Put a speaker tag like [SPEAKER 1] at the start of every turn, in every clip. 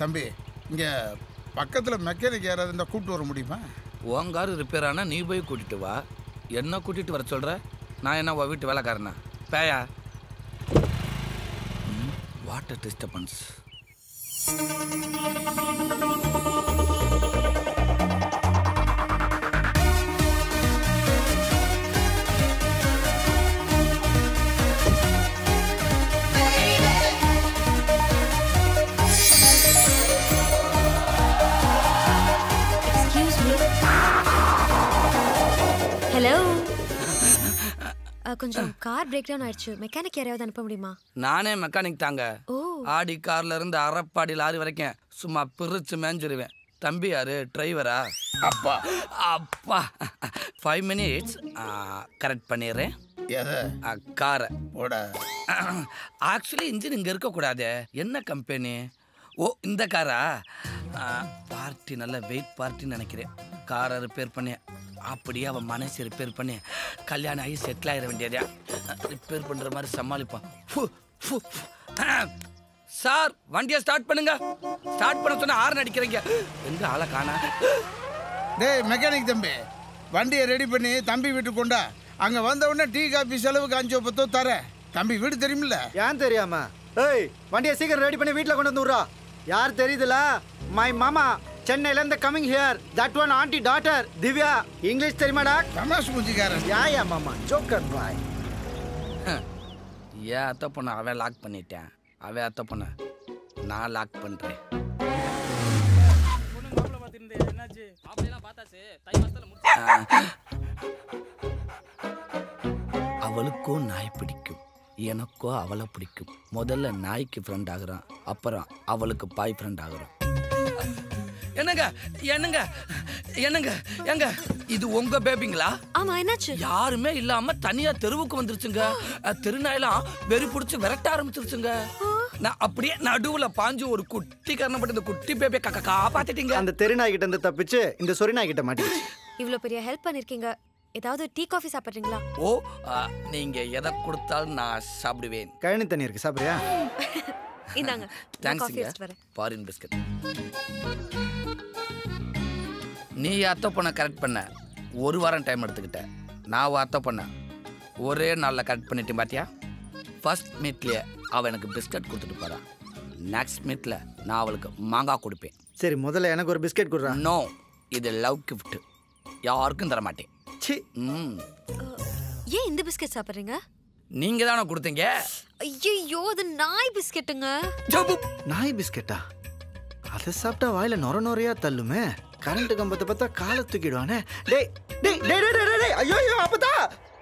[SPEAKER 1] தம்பி இங்கே பக்கத்தில் மெக்கானிக் யாராவது இருந்தால் கூப்பிட்டு வர முடியுமா
[SPEAKER 2] உன் காரு ரிப்பேர் ஆனால் நீ போய் கூட்டிட்டு வா என்ன கூட்டிட்டு வர சொல்ற நான் என்ன உன் வீட்டு வேலைக்காரனா பேயா water disturbance
[SPEAKER 3] excuse me hello கொஞ்சம் கார் பிரேக் டவுன் ஆயிடுச்சு மெக்கானிக் யாரையாவது அனுப்ப முடியுமா
[SPEAKER 2] நானே மெக்கானிக் தாங்க
[SPEAKER 3] ஓ
[SPEAKER 2] ஆடி கார்ல இருந்து அரப்பாடி லாரி வரைக்கும் சும்மா பிரிச்சு மேஞ்சிருவேன் தம்பி யாரு டிரைவரா
[SPEAKER 1] அப்பா
[SPEAKER 2] அப்பா ஃபைவ் மினிட்ஸ் கரெக்ட் பண்ணிடுறேன்
[SPEAKER 1] எதை
[SPEAKER 2] காரை
[SPEAKER 1] போட
[SPEAKER 2] ஆக்சுவலி இன்ஜின் இங்கே இருக்கக்கூடாது என்ன கம்பெனி ஓ இந்த காரா பார்ட்டி நல்ல வெயிட் பார்ட்டின்னு நினைக்கிறேன் காரை ரிப்பேர் பண்ணி அப்படியே அவன் மனசு ரிப்பேர் பண்ணி கல்யாணம் ஆகி செட்டில் ஆயிட வேண்டியதா ரிப்பேர் பண்ணுற மாதிரி சமாளிப்பான் ஃபு, ஃபு, ஃபு. சார் வண்டியை ஸ்டார்ட் பண்ணுங்க ஸ்டார்ட் பண்ண சொன்னா ஆறு அடிக்கிறீங்க எங்க ஆளை காணா
[SPEAKER 1] டேய் மெக்கானிக் தம்பி வண்டியை ரெடி பண்ணி தம்பி வீட்டுக்கு கொண்டா அங்கே வந்த உடனே டீ காபி செலவுக்கு அஞ்சு பத்தோ தரேன் தம்பி வீடு தெரியுமில்ல
[SPEAKER 4] ஏன் தெரியாம ஏய் வண்டியை சீக்கிரம் ரெடி பண்ணி வீட்டில் கொண்டு வந்து விட்றா யார் தெரியுதுல மை மாமா சென்னையில இருந்து coming here that one aunty daughter Divya English தெரியுமாடா
[SPEAKER 1] தமாஷ் மூஞ்சிக்காரன்
[SPEAKER 4] யா யா மாமா ஜோக்கர் பாய்
[SPEAKER 2] ஏன் அத்தை பொண்ணை அவன் லாக் பண்ணிட்டேன் அவன் அத்தை பொண்ணை நான் லாக் பண்ணுறேன் அவளுக்கும் நாய் பிடிக்கும் எனக்கோ அவளை பிடிக்கும் முதல்ல நாய்க்கு ஃப்ரெண்ட் ஆகுறான் அப்புறம் அவளுக்கு பாய் ஃப்ரெண்ட் ஆகுறான் என்னங்க என்னங்க என்னங்க எங்க இது உங்க பேபிங்களா
[SPEAKER 3] ஆமா என்னாச்சு
[SPEAKER 2] யாருமே இல்லாம தனியா தெருவுக்கு வந்துருச்சுங்க அஹ், தெருநாயெல்லாம் வெறி பிடிச்சு விரட்ட ஆரம்பிச்சிருச்சுங்க நான் அப்படியே நடுவுல பாஞ்சு ஒரு குட்டி கரணப்பட்டு இந்த குட்டி பேபியை கக்க காப்பாத்திட்டீங்க
[SPEAKER 4] அந்த தெரு நாய் கிட்ட இருந்து தப்பிச்சு இந்த சொரி நாய் கிட்ட மாட்டிக்கிச்சு
[SPEAKER 3] இவ்ளோ பெரிய ஹெல்ப் பண்ணிருக்கீங்க ஏதாவது டீ காஃபி சாப்பிட்றீங்களா
[SPEAKER 2] ஓ அஹ், நீங்க எதை கொடுத்தாலும் நான் சாப்பிடுவேன்
[SPEAKER 4] கழனி தண்ணி இருக்கு சாப்பிடுறியா
[SPEAKER 3] இந்தாங்க காஃபி
[SPEAKER 2] தேங்க்ஸ்ங்க
[SPEAKER 3] எடுத்துட்டு வரேன்
[SPEAKER 2] பாரின் பிஸ்கட் நீ அத்தை பொண்ணை கரெக்ட் பண்ண ஒரு வாரம் டைம் எடுத்துக்கிட்ட நான் உன் அத்தை பொண்ண ஒரே நாளில் கரெக்ட் பண்ணிட்டேன் பாத்தியா ஃபர்ஸ்ட் மீட்லேயே அவள் எனக்கு பிஸ்கட் கொடுத்துட்டு போறா நெக்ஸ்ட் மீட்டில் நான் அவளுக்கு மாங்காய் கொடுப்பேன்
[SPEAKER 4] சரி முதல்ல எனக்கு ஒரு பிஸ்கெட் கொடுறா
[SPEAKER 2] நோ இது லவ் கிஃப்ட் யாருக்கும் தர மாட்டேன்
[SPEAKER 4] சி
[SPEAKER 2] ம்
[SPEAKER 3] ஏன் இந்த பிஸ்கெட் சாப்பிட்றீங்க
[SPEAKER 2] நீங்கள் தானே கொடுத்தீங்க
[SPEAKER 3] ஐயோ அது நாய் பிஸ்கெட்டுங்க
[SPEAKER 2] ஜபு.
[SPEAKER 4] நாய் பிஸ்கெட்டா அதை சாப்பிட்டா வாயில நொர நொறையா தள்ளுமே கரண்ட் கம்பத்தை பார்த்தா காலை தூக்கிடுவானே டேய் டேய் டேய் டேய், டேய் டேய் ஐயோ ஐயோ அப்பதா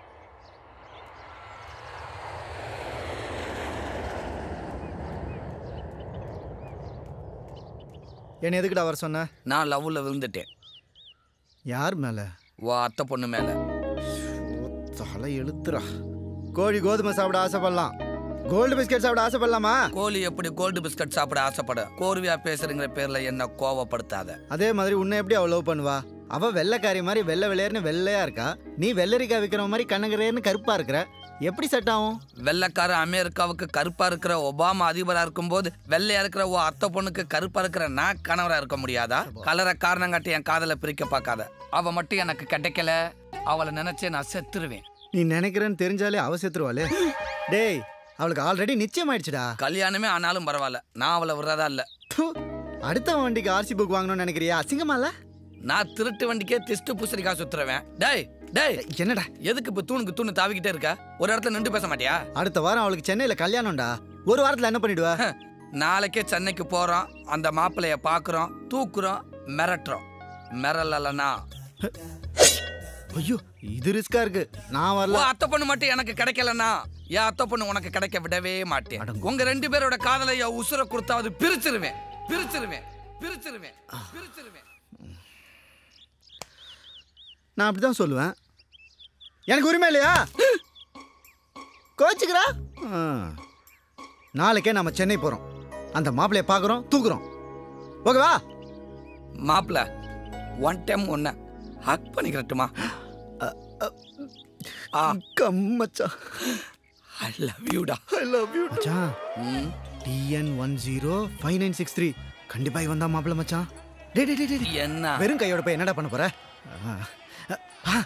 [SPEAKER 4] என்ன எதுக்குடா வர சொன்ன
[SPEAKER 2] நான் லவ்வில் விழுந்துட்டேன்
[SPEAKER 4] யார் மேல
[SPEAKER 2] வா அத்தை பொண்ணு மேலே
[SPEAKER 4] ஓ, தலை எழுத்துறா கோழி கோதுமை சாப்பிட ஆசைப்படலாம் கோல்டு பிஸ்கெட் சாப்பிட ஆசைப்படலாமா
[SPEAKER 2] கோழி எப்படி கோல்டு பிஸ்கட் சாப்பிட ஆசைப்படும் கோர்வையா பேசுறங்கிற பேர்ல என்ன கோவப்படுத்தாத
[SPEAKER 4] அதே மாதிரி உன்னை எப்படி அவ லவ் பண்ணுவா அவ வெள்ளைக்காரி மாதிரி வெள்ளை வெள்ளையர்னு வெள்ளையா இருக்கா நீ வெள்ளரிக்காய் விற்கிற மாதிரி கண்ணகரேன்னு கருப்பா இருக்கிற எப்படி செட் ஆகும்
[SPEAKER 2] வெள்ளைக்கார அமெரிக்காவுக்கு கருப்பா இருக்கிற ஒபாமா அதிபரா இருக்கும்போது வெள்ளையா இருக்கிற ஓ அத்தை பொண்ணுக்கு கருப்பா இருக்கிற நான் கணவரா இருக்க முடியாதா கலரை காரணம் காட்டி என் காதலை பிரிக்க பார்க்காத அவ மட்டும் எனக்கு கிடைக்கல அவளை நினைச்சே நான் செத்துருவேன்
[SPEAKER 4] நீ நினைக்கிறேன்னு தெரிஞ்சாலே அவ செத்துருவாளே டேய் அவளுக்கு ஆல்ரெடி நிச்சயம் ஆயிடுச்சுடா
[SPEAKER 2] கல்யாணமே ஆனாலும் பரவாயில்ல நான் அவளை விடுறதா இல்ல
[SPEAKER 4] ப்பு, அடுத்த வண்டிக்கு ஆர்சி புக் வாங்கணும்னு நினைக்கிறியா அசிங்கமால
[SPEAKER 2] நான் திருட்டு வண்டிக்கே திஸ்ட்டு பூசணிக்கா சுத்துறவேன் டேய் டேய்
[SPEAKER 4] என்னடா
[SPEAKER 2] எதுக்கு இப்ப தூணுக்கு தூணு தாவிக்கிட்டே இருக்க ஒரு இடத்துல நின்று பேச மாட்டியா
[SPEAKER 4] அடுத்த வாரம் அவளுக்கு சென்னையில கல்யாணம்டா ஒரு வாரத்துல என்ன பண்ணிடுவ
[SPEAKER 2] நாளைக்கே சென்னைக்கு போறோம் அந்த மாப்பிளைய பாக்குறோம் தூக்குறோம் மிரட்டுறோம் மிரலனா
[SPEAKER 4] ஐயோ இது ரிஸ்கா இருக்கு நான் வரல
[SPEAKER 2] அத்தை பொண்ணு மட்டும் எனக்கு கிடைக்கலனா என் அத்தை பொண்ணு உனக்கு கிடைக்க விடவே மாட்டேன்
[SPEAKER 4] அடங்கு.
[SPEAKER 2] உங்க ரெண்டு பேரோட காதலைய உசுர கொடுத்தாவது பிரிச்சிருவேன் பிரிச்சிருவேன் பிரிச்சிருவேன் பிரிச்சிருவேன்
[SPEAKER 4] நான் அப்படிதான் சொல்லுவேன் எனக்கு உரிமை இல்லையா கோச்சுக்கிறா ஆ. நாளைக்கே நம்ம சென்னை போறோம் அந்த மாப்பிளைய பார்க்குறோம் தூக்குறோம் ஓகேவா
[SPEAKER 2] மாப்பிள ஒன் டைம் ஒன்ன ஹக் பண்ணிக்கிறட்டுமா ஆ
[SPEAKER 4] கம்மச்சா
[SPEAKER 2] ஐ லவ் யூடா
[SPEAKER 4] ஐ லவ் யூ மச்சான்
[SPEAKER 2] ம்
[SPEAKER 4] TN one zero five nine six three கண்டிப்பா இவன் தான் மாப்பிள்ள மச்சான் டேய் டேய் டேய், டேய்
[SPEAKER 2] என்ன
[SPEAKER 4] வெறும் கையோட போய் என்னடா பண்ண போற ஆ. ஆ.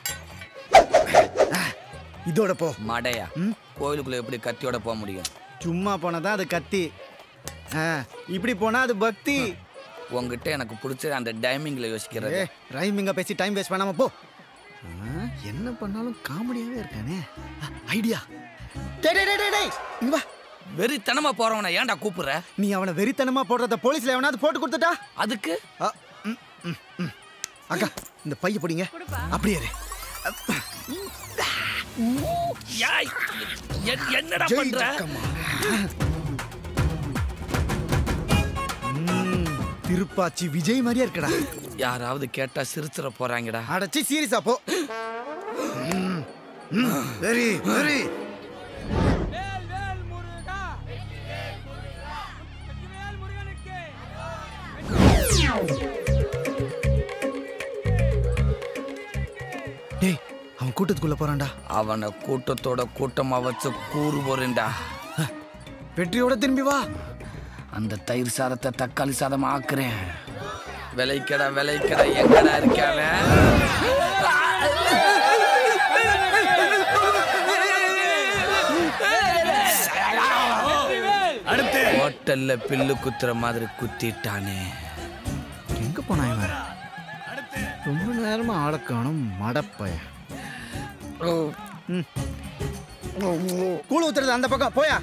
[SPEAKER 4] இதோட போ
[SPEAKER 2] மடையா
[SPEAKER 4] ம்?
[SPEAKER 2] கோயிலுக்குள்ள எப்படி கத்தியோட போக முடியும்
[SPEAKER 4] சும்மா போனதான் அது கத்தி ஆ, இப்படி போனா அது பக்தி
[SPEAKER 2] உங்ககிட்ட எனக்கு பிடிச்ச அந்த டைமிங்ல யோசிக்கிறது
[SPEAKER 4] ஏ ரைமிங்க பேசி டைம் வேஸ்ட் பண்ணாம போ ஆ, என்ன பண்ணாலும் காமெடியாவே இருக்கானே ஐடியா டேய் டேய், டேய் டேய், டேய் இங்க வா
[SPEAKER 2] வெறித்தனமா போறவனை ஏன்டா கூப்பிடுற
[SPEAKER 4] நீ அவனை வெறித்தனமா போடுறத போலீஸ்ல எவனாவது போட்டு கொடுத்துட்டா
[SPEAKER 2] அதுக்கு
[SPEAKER 4] ஆ, ம், ம், ம். அக்கா இந்த பைய பிடிங்க அப்படியே இரு.
[SPEAKER 2] யாய், என்- என்னடா
[SPEAKER 4] ஜெய்
[SPEAKER 2] பண்ற
[SPEAKER 4] ஜக்கம்மா. ம், திருப்பாச்சி விஜய் மாதிரியா இருக்கடா
[SPEAKER 2] யாராவது கேட்டா சிரிச்சிட போறாங்கடா
[SPEAKER 4] அடைச்சி சீரியஸா போ ம், ம், வெரி வெரி டேய் அவன் கூட்டத்துக்குள்ள போறான்டா
[SPEAKER 2] அவனை கூட்டத்தோட கூட்டமா வச்சு கூறு போறேன்டா
[SPEAKER 4] வெற்றியோட திரும்பி வா
[SPEAKER 2] அந்த தயிர் சாதத்தை தக்காளி சாதம் ஆக்குறேன் விளைக்கடா விளைக்கடா எங்கடா இருக்காவ ஹோட்டல்ல பில்லு குத்துற மாதிரி குத்திட்டானே
[SPEAKER 4] எங்க போனா இவன் ரொம்ப நேரமா ஆளை காணும் மடப்பைய கூழ் ஊத்துறது அந்த பக்கம் போயா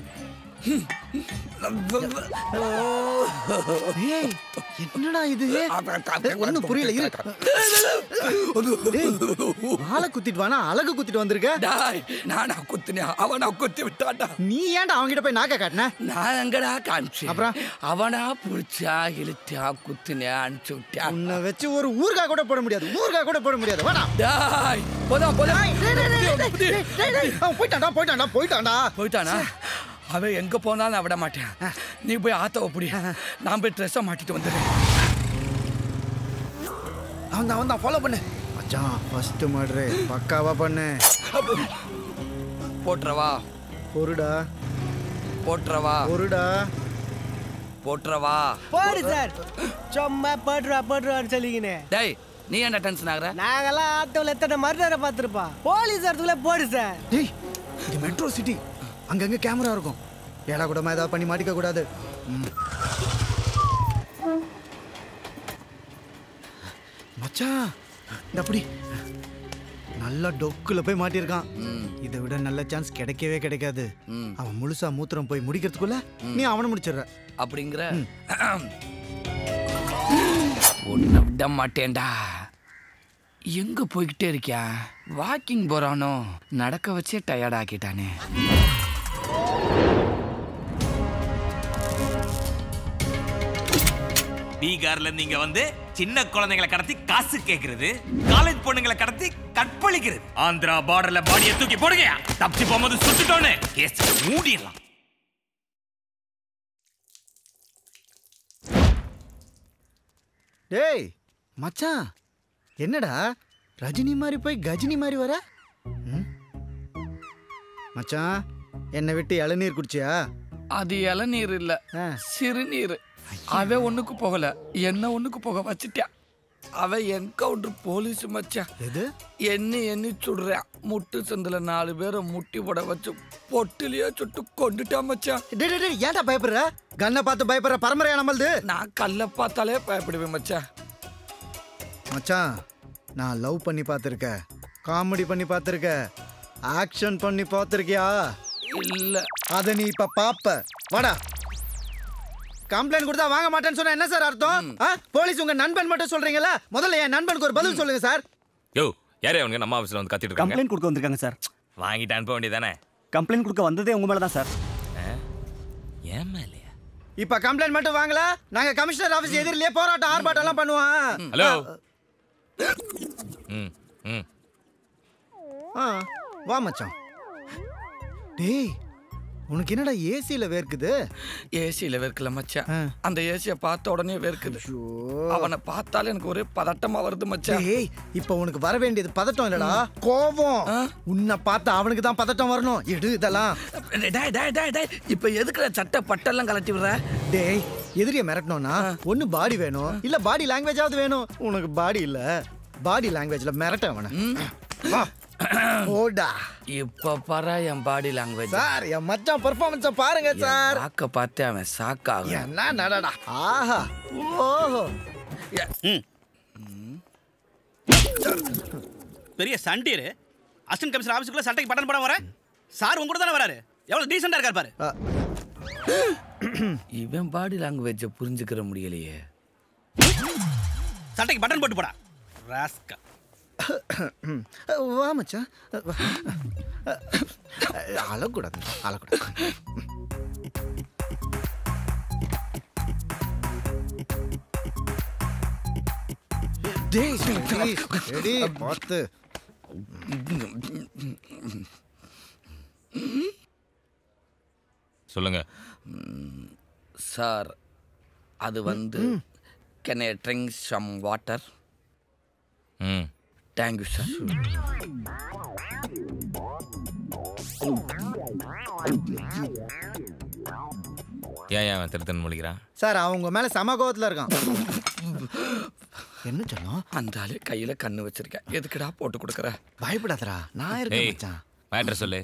[SPEAKER 4] ஏய் என்னடா இது ஒண்ணும் புரியல இரு டேய், ஆளை குத்திட்டு வானா அழகு குத்திட்டு வந்திருக்க
[SPEAKER 2] டாய் நானா குத்தினேன் அவனா குத்தி விட்டான்டா
[SPEAKER 4] நீ ஏன்டா அவன்கிட்ட போய் நாக்க காட்டின
[SPEAKER 2] நான் எங்கடா காமிச்சேன்
[SPEAKER 4] அப்புறம்?
[SPEAKER 2] அவனா புடிச்சா இழுத்தா குத்தினே அனுப்பிச்சு விட்டான்
[SPEAKER 4] உன்னை வச்சு ஒரு ஊர்கா கூட போட முடியாது ஊர்கா கூட போட முடியாது வாடா
[SPEAKER 2] டாய் போதா போதா
[SPEAKER 4] டேய், டேய், டேய், டேய், டேய், டேய், டேய், அவன் போயிட்டான்டா போயிட்டான்டா போயிட்டான்டா
[SPEAKER 2] போயிட்டானா அவன் எங்க போனாலும் நான் விட மாட்டேன் நீ போய் ஆத்தவ புடி நான் போய் ட்ரெஸ்ஸை மாட்டிட்டு வந்துடுறேன்
[SPEAKER 4] அவன் தான் அவன் தான் ஃபாலோ பண்ணு மச்சான் ஃபர்ஸ்ட் மர்டரு பக்காவா பண்ணு
[SPEAKER 2] போட்டுறவா
[SPEAKER 4] பொருடா
[SPEAKER 2] போட்டுறவா
[SPEAKER 4] பொருடா
[SPEAKER 2] போட்டுறவா
[SPEAKER 5] போடு சார் சும்மா போட்டுருவா போட்டுருவான்னு சொல்லிக்கினு
[SPEAKER 2] டேய் நீ என்ன டென்ஷன் ஆகுற
[SPEAKER 5] நாங்கெல்லாம் ஆட்டோவில் எத்தனை மர்டரை பார்த்துருப்போம் போலீஸ் இடத்துக்குள்ள போடு சார்
[SPEAKER 4] டேய் இது மெட்ரோ சிட்டி அங்கங்க கேமரா இருக்கும் ஏடா கூடமா ஏதாவது பண்ணி மாட்டிக்க கூடாது ம். மச்சான் இந்த அப்படி நல்லா டொக்குல போய் மாட்டியிருக்கான் இதை விட நல்ல சான்ஸ் கிடைக்கவே கிடைக்காது
[SPEAKER 2] ம்.
[SPEAKER 4] அவன் முழுசா மூத்திரம் போய் முடிக்கிறதுக்குள்ள நீ அவனை முடிச்சிடுற
[SPEAKER 2] அப்படிங்கிற உன்னை விட மாட்டேன்டா எங்க போய்கிட்டே இருக்கியா வாக்கிங் போறானோ நடக்க வச்சே டயர்ட் ஆக்கிட்டானே
[SPEAKER 6] பீகார்ல இருந்து இங்க வந்து சின்ன குழந்தைகளை கடத்தி காசு கேக்குறது காலேஜ் பொண்ணுங்களை கடத்தி கற்பழிக்கிறது ஆந்திரா பார்டர்ல பாடியை தூக்கி போடுங்க தப்பிச்சு போகும்போது சுட்டுட்டோன்னு கேஸ் மூடிடலாம்
[SPEAKER 4] டேய் மச்சான் என்னடா ரஜினி மாதிரி போய் கஜினி மாதிரி வர ம்? மச்சான் என்னை விட்டு இளநீர் குடிச்சியா
[SPEAKER 2] அது இளநீர் இல்ல
[SPEAKER 4] ஆ.
[SPEAKER 2] சிறுநீர் அவன் ஒண்ணுக்கு போகல என்ன ஒண்ணுக்கு போக வச்சுட்டான் அவன் என்கவுண்டர் போலீஸ் மச்சான்
[SPEAKER 4] எது
[SPEAKER 2] எண்ணி எண்ணி சுடுறான் முட்டு சந்தில நாலு பேரை முட்டி போட வச்சு பொட்டிலேயே சுட்டு கொண்டுட்டான் மச்சான்
[SPEAKER 4] டேய் டேய், டேய் ஏன்டா பயப்படுற கண்ணை பார்த்து பயப்படுற பரம்பரையா நம்மளது
[SPEAKER 2] நான் கல்லை பார்த்தாலே பயப்படுவேன் மச்சான்
[SPEAKER 4] மச்சான் நான் லவ் பண்ணி பார்த்துருக்கேன் காமெடி பண்ணி பார்த்துருக்கேன் ஆக்ஷன் பண்ணி பார்த்துருக்கியா
[SPEAKER 2] இல்ல
[SPEAKER 4] அதை நீ இப்ப பாப்ப வாடா கம்ப்ளைண்ட் கொடுத்தா வாங்க மாட்டேன்னு சொன்னா என்ன சார் அர்த்தம் ஆ? போலீஸ் உங்க நண்பன் மட்டும் சொல்றீங்களா முதல்ல என் நண்பனுக்கு ஒரு பதில் சொல்லுங்க சார்
[SPEAKER 6] யோ யாரே அவங்க நம்ம ஆபீஸ்ல வந்து கத்திட்டு இருக்காங்க
[SPEAKER 7] கம்ப்ளைண்ட் கொடுக்க வந்திருக்காங்க சார்
[SPEAKER 6] வாங்கிட்டு அனுப்ப வேண்டியதானே
[SPEAKER 7] கம்ப்ளைண்ட் கொடுக்க வந்ததே உங்க மேல தான் சார்
[SPEAKER 6] ஏன் மேலையா
[SPEAKER 4] இப்ப கம்ப்ளைண்ட் மட்டும் வாங்கல நாங்க கமிஷனர் ஆபீஸ் எதிரிலேயே போராட்டம் ஆர்ப்பாட்டம் எல்லாம் பண்ணுவோம்
[SPEAKER 6] ஹலோ ம் ம்
[SPEAKER 4] ஆ, வா மச்சான் டேய் உனக்கு என்னடா ஏசில வேர்க்குது
[SPEAKER 2] ஏசியில வேர்க்கல மச்சான்
[SPEAKER 4] ஆ.
[SPEAKER 2] அந்த ஏசிய பார்த்த உடனே வேர்க்குது அவனை பார்த்தாலே எனக்கு ஒரே பதட்டமா வருது மச்சான்
[SPEAKER 4] டேய் இப்ப உனக்கு வர வேண்டியது பதட்டம் இல்லடா கோபம்
[SPEAKER 2] ஆ?
[SPEAKER 4] உன்னை பார்த்து அவனுக்கு தான் பதட்டம் வரணும் எடு இதெல்லாம்
[SPEAKER 2] டேய் டேய் டேய் டேய் இப்ப எதுக்குற சட்டை பட்டெல்லாம் கலட்டி விடுற
[SPEAKER 4] டேய் எதிரிய மிரட்டணும்னா ஒண்ணு பாடி வேணும் இல்ல பாடி லாங்குவேஜாவது வேணும் உனக்கு பாடி இல்ல பாடி லாங்குவேஜ்ல மிரட்ட அவன வா. ஓடா
[SPEAKER 2] இப்ப பாரு என் பாடி லாங்குவேஜ்
[SPEAKER 4] சார் என் மச்சான் பெர்ஃபார்மன்ஸ பாருங்க சார்
[SPEAKER 2] சாக்க பார்த்து அவன் சாக்காக
[SPEAKER 4] என்ன நடடா ஆஹா ஓஹோ
[SPEAKER 8] பெரிய சண்டீரு அசிஸ்டன்ட் கமிஷனர் ஆஃபீஸுக்குள்ள சட்டைக்கு பட்டன் போட வரேன் சார் உங்க கூட தானே வராரு எவ்வளவு டீசெண்டா இருக்காரு பாரு
[SPEAKER 2] இவன் பாடி லாங்குவேஜ புரிஞ்சுக்கிற முடியலையே
[SPEAKER 8] சட்டைக்கு பட்டன் போட்டு போடா ராஸ்கா
[SPEAKER 4] வா மச்சான் வா. அழக்கூடாது அழக்கூடாது டேய் டேய், டேய், பார்த்து
[SPEAKER 6] சொல்லுங்க
[SPEAKER 2] சார் அது வந்து can I drink some water
[SPEAKER 6] ம்
[SPEAKER 2] தேங்க்யூ சார்
[SPEAKER 6] ஏன் ஏன் அவன் திருத்தன் முழிக்கிறான்
[SPEAKER 4] சார் அவங்க மேல சம கோவத்துல இருக்கான் என்ன சொல்லும்
[SPEAKER 2] அந்த ஆளு கையில கண்ணு வச்சிருக்கேன் எதுக்குடா போட்டு கொடுக்குற
[SPEAKER 4] பயப்படாதடா நான் இருக்கேன்
[SPEAKER 6] ஏய்
[SPEAKER 4] மச்சான்
[SPEAKER 6] மேட்ரு சொல்லு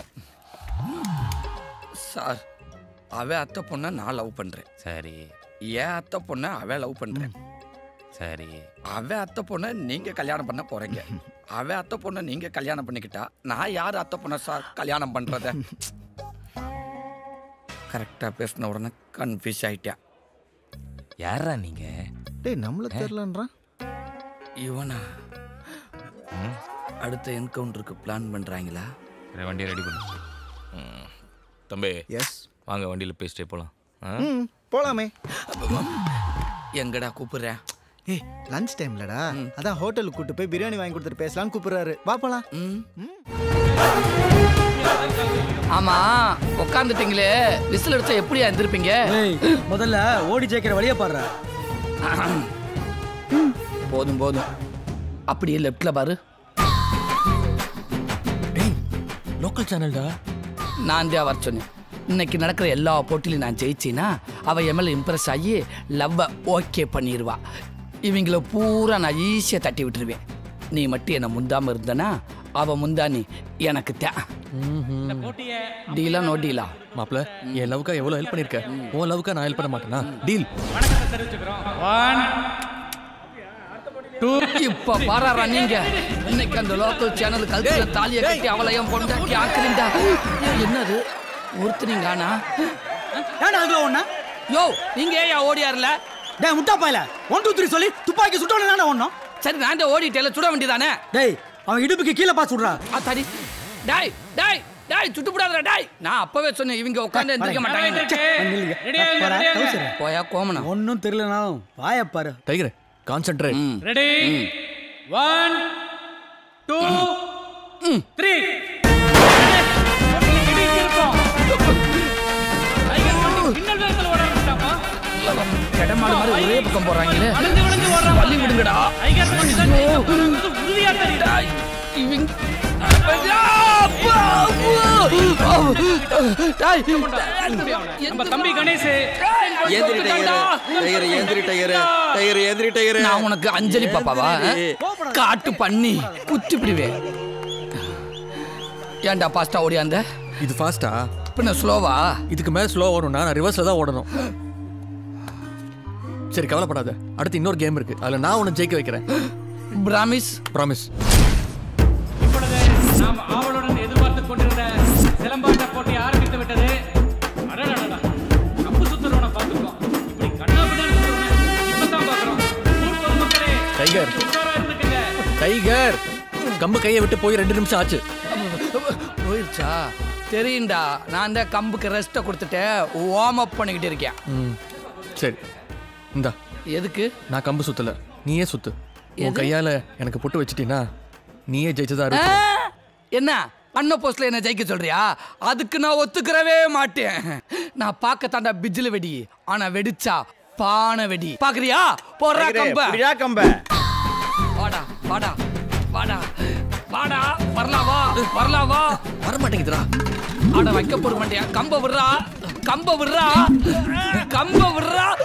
[SPEAKER 2] சார் அவன் அத்தை பொண்ணை நான் லவ் பண்றேன்
[SPEAKER 6] சரி
[SPEAKER 2] ஏன் அத்தை பொண்ணை அவன் லவ் பண்றேன்
[SPEAKER 6] சரி
[SPEAKER 2] அவன் அத்தை பொண்ணை நீங்க கல்யாணம் பண்ண போறீங்க அவன் அத்தை பொண்ணை நீங்க கல்யாணம் பண்ணிக்கிட்டா நான் யார் அத்தை பொண்ணை சார் கல்யாணம் பண்றத கரெக்டா பேசின உடனே கன்ஃபியூஸ் ஆயிட்டேன்
[SPEAKER 6] யாரா நீங்க
[SPEAKER 4] டேய் நம்மள தெரியலன்றான்
[SPEAKER 2] இவனா அடுத்த என்கவுண்டருக்கு பிளான் பண்றாங்களா
[SPEAKER 6] சரி, வண்டியை ரெடி பண்ணு ம். தம்பி
[SPEAKER 4] எஸ்
[SPEAKER 6] வாங்க வண்டியில் பேசிட்டே போகலாம்
[SPEAKER 4] ம் போலாமே
[SPEAKER 2] எங்கடா கூப்பிடுறேன்
[SPEAKER 4] ஏய் லஞ்ச் டைம்லடா அதான் ஹோட்டலுக்கு கூட்டு போய் பிரியாணி வாங்கி கொடுத்துட்டு பேசலாம்னு கூப்பிடுறாரு வா போலாம்
[SPEAKER 2] ம். ஆமா உட்காந்துட்டீங்களே விசில் அடிச்சா எப்படியா எந்திருப்பீங்க
[SPEAKER 5] ஏய் முதல்ல ஓடி ஜெயிக்கிற வழியை பாடுற
[SPEAKER 2] போதும் போதும் அப்படியே லெஃப்ட்ல பாரு
[SPEAKER 5] லோக்கல் சேனல்டா
[SPEAKER 2] நான் தான் வர சொன்னேன் இன்னைக்கு நடக்கிற எல்லா போட்டியிலும் நான் ஜெயிச்சேன்னா அவ எம்எல்ஏ இம்ப்ரெஸ் ஆகி லவ்வை ஓகே பண்ணிடுவா இவங்கள பூரா நான் ஈஸியாக தட்டி விட்டுருவேன் நீ மட்டும் என்னை முந்தாம இருந்தனா அவ முந்தானி எனக்கு தே டீலா நோ டீலா
[SPEAKER 9] மாப்ள என் லவ்க்கா எவ்வளவு ஹெல்ப் பண்ணிருக்க உன் லவ்க்கா நான் ஹெல்ப் பண்ண மாட்டேனா டீல்
[SPEAKER 2] இப்ப பாராரா நீங்க இன்னைக்கு அந்த லோக்கல் சேனல் கழுத்துல தாலியை கட்டி அவளையும் பொண்டாட்டி ஆக்குறீண்டா என்னது ஒருத்தனையும் காணா
[SPEAKER 5] ஏன்டா அதுக்குள்ள ஒண்ணா
[SPEAKER 2] யோ நீங்க ஏன் ஓடியாருல
[SPEAKER 5] டேய் முட்டா பாயில ஒன் டூ த்ரீ சொல்லி துப்பாக்கி சுட்டவன தானே ஒண்ணும்
[SPEAKER 2] சரி நான் தான் ஓடிட்டேல சுட வேண்டியதானே
[SPEAKER 5] டேய் அவன் இடுப்புக்கு கீழே பாத்து சுடுறா
[SPEAKER 2] ஆத்தாடி டேய் டேய் டேய் சுட்டு போடாதடா டேய் நான் அப்பவே சொன்னேன் இவங்க உட்கார்ந்து எந்திரிக்க மாட்டாங்க போயா கோமனா
[SPEAKER 5] ஒன்னும் தெரியலனாலும் வாய பாரு
[SPEAKER 9] டைகர் கான்சென்ட்ரேட்
[SPEAKER 2] ம்
[SPEAKER 8] ரெடி ஒன் டூ த்ரீ
[SPEAKER 2] கடமாடு மாதிரி ஒரே பக்கம் போறாங்களே வள்ளி விடுங்கடா டேய், இவங்க
[SPEAKER 8] நம்ம தம்பி கணேஷ்
[SPEAKER 2] ஏந்திரி
[SPEAKER 10] டயர் ஏந்திரி டயர் டயர் ஏந்திரி டயர்
[SPEAKER 2] நான் உனக்கு அஞ்சலி பாப்பாவா காட்டு பண்ணி குத்தி பிடிவேன் ஏன்டா பாஸ்டா ஓடியாந்த
[SPEAKER 9] இது ஃபாஸ்டா
[SPEAKER 2] பின்ன ஸ்லோவா
[SPEAKER 9] இதுக்கு மேல ஸ்லோ ஓடணும்னா நான் ரிவர்ஸ்ல தான் ஓடணும் சரி கவலைப்படாத அடுத்து இன்னொரு கேம் இருக்கு அதுல நான் உன்னை ஜெயிக்க வைக்கிறேன்
[SPEAKER 2] பிராமிஸ்
[SPEAKER 9] ப்ராமிஸ்
[SPEAKER 8] இப்பொழுது நாம் ஆவலுடன் எதிர்பார்த்து கொண்டிருந்த சிலம்பாட்ட போட்டி ஆரம்பித்து விட்டது அடடடடா கம்பு சுத்துறவனை பார்த்துருக்கோம் இப்படி கண்ணாபின்னு சுத்துறவனை இப்பதான் பார்க்குறோம் ஊர் பொதுமக்களே
[SPEAKER 9] டைகர்
[SPEAKER 8] உஷாரா இருந்துக்குங்க
[SPEAKER 9] டைகர் கம்பு கையை விட்டு போய் ரெண்டு நிமிஷம் ஆச்சு
[SPEAKER 2] போயிடுச்சா தெரியும்டா நான் தான் கம்புக்கு ரெஸ்ட்டை கொடுத்துட்டு வார்ம் அப் பண்ணிக்கிட்டு இருக்கேன்
[SPEAKER 9] ம் சரி இந்தா
[SPEAKER 2] எதுக்கு
[SPEAKER 9] நான் கம்பு சுத்தல நீயே சுத்து உன் கையால எனக்கு புட்டு வச்சிட்டீன்னா நீயே ஜெயிச்சதா
[SPEAKER 2] ஆ,
[SPEAKER 9] இருக்கு
[SPEAKER 2] என்ன அண்ண போஸ்ட்ல என்ன ஜெயிக்க சொல்றியா அதுக்கு நான் ஒத்துக்கிறவே மாட்டேன் நான் பார்க்க தாண்டா பிஜில வெடி ஆனா வெடிச்சா பானை வெடி பாக்குறியா போடுறா கம்ப
[SPEAKER 10] கம்ப
[SPEAKER 2] வாடா வாடா வாடா வாடா வரலாம் வா வரலாம் வா
[SPEAKER 9] வர மாட்டேங்குதுடா
[SPEAKER 2] ஆட வைக்க போட மாட்டியா கம்ப விடுறா கம்ப விடுறா கம்ப விடுறா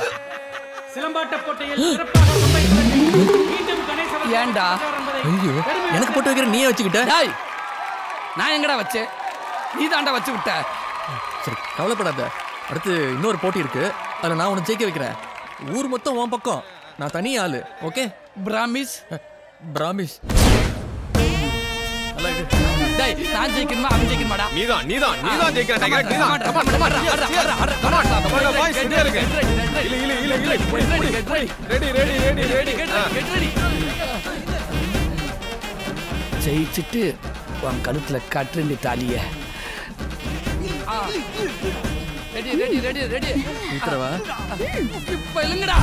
[SPEAKER 8] போட்டியில் சிறப்பாக பம்பை சுழற்றி மீண்டும் கணேசவர்கள்
[SPEAKER 2] ஏன்டா
[SPEAKER 9] ஐயோ எனக்கு போட்டு வைக்கிற நீயே வச்சுக்கிட்ட
[SPEAKER 2] டேய் நான் எங்கடா வச்சேன் நீ தாண்டா வச்சு விட்ட
[SPEAKER 9] சரி கவலைப்படாத அடுத்து இன்னொரு போட்டி இருக்கு அதில் நான் உன்னை ஜெயிக்க வைக்கிறேன் ஊர் மொத்தம் உன் பக்கம் நான் தனி ஆளு ஓகே
[SPEAKER 2] பிராமிஸ்
[SPEAKER 9] பிராமிஸ் நல்லா இரு.
[SPEAKER 2] டேய் நான் ஜெயிக்கணுமா அவன் ஜெயிக்கணுமாடா
[SPEAKER 11] நீதான் நீதான் நீதான் ஜெயிக்கிற டைகர்
[SPEAKER 2] Come on,
[SPEAKER 11] நீதான்
[SPEAKER 2] come on, come on, come on,
[SPEAKER 11] Yes,
[SPEAKER 2] come on,
[SPEAKER 11] yes.
[SPEAKER 2] come on,
[SPEAKER 11] Come on,
[SPEAKER 2] come on,
[SPEAKER 11] come on,
[SPEAKER 2] get
[SPEAKER 11] boys,
[SPEAKER 2] ready,
[SPEAKER 11] ready இருக்கு.
[SPEAKER 2] get ready, get ready.
[SPEAKER 11] இழு, இழு, இழு, இழு. புடி, புடி.
[SPEAKER 2] Get ready,
[SPEAKER 11] Ready, ready, ready, ready.
[SPEAKER 2] get ready, get ready. ஜெயிச்சுட்டு உன் கழுத்துல கட்டுறேன் தாலிய ரெடி ரெடி ரெடி ரெடி
[SPEAKER 9] இழுத்துறவா?
[SPEAKER 2] இப்ப இல்லங்கடா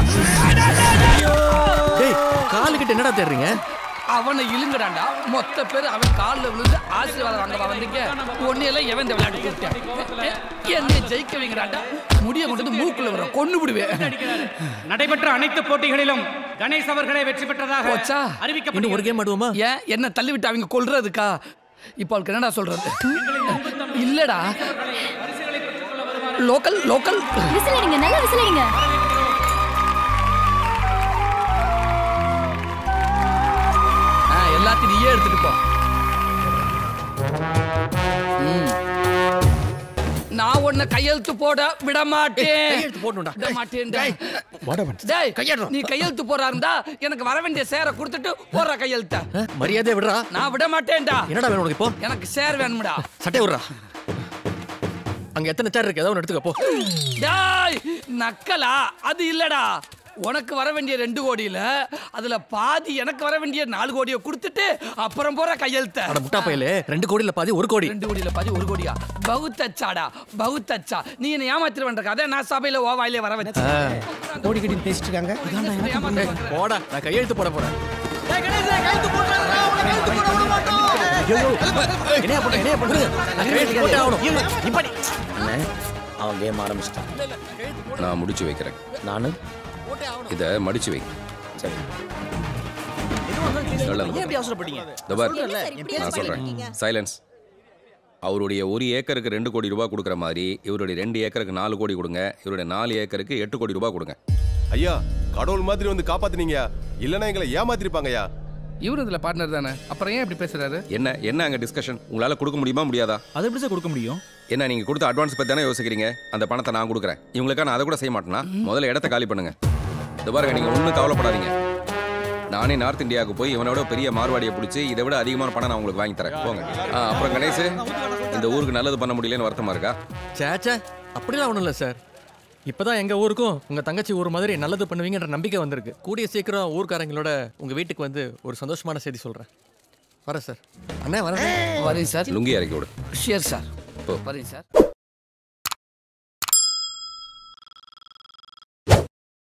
[SPEAKER 9] டேய் காலுக்கிட்ட என்னடா தேடுறீங்க
[SPEAKER 2] அவனை இழுங்கடாண்டா மொத்த பேர் அவன் காலில் விழுந்து ஆசீர்வாதம் வாங்க வந்தீங்க ஒன்னையெல்லாம் எவன் இந்த விளையாட்டு கூப்பிட்டேன் என்னை ஜெயிக்க வைங்கடாண்டா முடிய கொண்டு வந்து மூக்குல வர கொண்டு விடுவேன்
[SPEAKER 8] நடைபெற்ற அனைத்து போட்டிகளிலும் கணேஷ் அவர்களே வெற்றி பெற்றதாக
[SPEAKER 2] போச்சா?
[SPEAKER 9] இன்னும் ஒரு
[SPEAKER 8] அறிவிக்கப்பட்டது
[SPEAKER 9] கேம் ஆடுவோமா
[SPEAKER 2] ஏன் என்ன தள்ளி விட்டு அவங்க கொல்றதுக்கா இப்போ அவளுக்கு என்னடா சொல்றது இல்லடா லோக்கல் லோக்கல்
[SPEAKER 12] விசிலடிங்க நல்லா விசிலடிங்க
[SPEAKER 2] ஆ, எல்லாத்தையும் நீயே எடுத்துட்டு போ ம். நான் உன்னை கையெழுத்து போட விட மாட்டேன்
[SPEAKER 9] கையெழுத்து போடணும்டா.
[SPEAKER 2] விட மாட்டேன்டா
[SPEAKER 9] வாடா வந்து.
[SPEAKER 2] டேய்
[SPEAKER 9] கையெழுத்து.
[SPEAKER 2] நீ கையெழுத்து போறா இருந்தா எனக்கு வர வேண்டிய சேரை கொடுத்துட்டு போற கையெழுத்த
[SPEAKER 9] ஆ, மரியாதையா விடுறா
[SPEAKER 2] நான் விட மாட்டேன்டா
[SPEAKER 9] என்னடா வேணும் உனக்கு இப்போ
[SPEAKER 2] எனக்கு சேர் வேணும்டா
[SPEAKER 9] சட்டை விடுறா அங்க எத்தனை சேர் இருக்கு ஏதாவது ஒன்று எடுத்துக்க போ
[SPEAKER 2] டேய் நக்கலா அது இல்லடா உனக்கு வர வேண்டிய ரெண்டு கோடியில அதுல பாதி எனக்கு வர வேண்டிய நாலு கோடியை கொடுத்துட்டு அப்புறம் போற கையெழுத்த
[SPEAKER 9] அட முட்டா பையலே ரெண்டு கோடியில பாதி ஒரு கோடி
[SPEAKER 2] ரெண்டு கோடியில பாதி ஒரு கோடியா பகுத் அச்சாடா பகுத் அச்சா நீ என்ன ஏமாத்திருவன்ற கதை நான் சபையில ஓ வாயிலே வர வச்சேன்
[SPEAKER 5] கோடி கட்டின்னு பேசிட்டு இருக்காங்க
[SPEAKER 2] ஏமாத்திருவேன்.
[SPEAKER 9] போடா நான் கையெழுத்து போட போறேன் என்னையா பண்ண என்னையா பண்ணுங்க நான் கையெழுத்து போட்டே ஆகணும்
[SPEAKER 10] அண்ணே அவன் கேம் ஆரம்பிச்சிட்டான் நான் முடிச்சு வைக்கிறேன் நானு இதை மடிச்சு வை சரி சொல்லுங்க.
[SPEAKER 7] ஏன் இப்படி அவசரப்பட்டீங்க
[SPEAKER 10] இதோ பார்,
[SPEAKER 7] சொல்றேன்ல, என் பேச்ச
[SPEAKER 10] நான் சொல்றேன்
[SPEAKER 7] கேளுங்க.
[SPEAKER 10] சைலன்ஸ் அவருடைய ஒரு ஏக்கருக்கு ரெண்டு கோடி ரூபாய் கொடுக்குற மாதிரி இவருடைய ரெண்டு ஏக்கருக்கு நாலு கோடி கொடுங்க இவருடைய நாலு ஏக்கருக்கு எட்டு கோடி ரூபாய் கொடுங்க
[SPEAKER 11] ஐயா கடவுள் மாதிரி வந்து காப்பாத்துனீங்க இல்லைன்னா எங்களை ஏமாத்திருப்பாங்கய்யா
[SPEAKER 2] இவரு இதுல பார்ட்னர் தானே அப்புறம் ஏன் இப்படி பேசுறாரு
[SPEAKER 10] என்ன என்ன அங்க டிஸ்கஷன் உங்களால கொடுக்க முடியுமா முடியாதா
[SPEAKER 7] அது எப்படி சார் கொடுக்க முடியும்
[SPEAKER 10] என்ன நீங்க கொடுத்த அட்வான்ஸ் பத்தி தானே யோசிக்கிறீங்க அந்த பணத்தை நான் கொடுக்குறேன் இவங்களுக்கா நான் அதை கூட செய்ய மாட்டேனா முதல்ல இடத்த காலி பண்ணுங்க இது பாருங்க நீங்க ஒன்றும் கவலைப்படாதீங்க நானே நார்த் இந்தியாவுக்கு போய் இவனோட பெரிய மார்வாடியை பிடிச்சி இதை விட அதிகமான பணம் நான் உங்களுக்கு வாங்கி தரேன் போங்க ஆ, அப்புறம் கணேஷ் இந்த ஊருக்கு நல்லது பண்ண முடியலன்னு வருத்தமா இருக்கா
[SPEAKER 9] சேச்சே அப்படிலாம் ஒன்றும் இல்லை சார் இப்போதான் எங்கள் ஊருக்கும் உங்கள் தங்கச்சி ஊர் மாதிரி நல்லது பண்ணுவீங்கன்ற நம்பிக்கை வந்திருக்கு கூடிய சீக்கிரம் ஊர்க்காரங்களோட உங்கள் வீட்டுக்கு வந்து ஒரு சந்தோஷமான செய்தி சொல்கிறேன் வரேன் சார் அண்ணே வரேன்
[SPEAKER 2] வரேன் சார்
[SPEAKER 10] லுங்கி இறக்கி விடு
[SPEAKER 2] ஷியர் சார்
[SPEAKER 10] போ
[SPEAKER 2] வரேன் சார்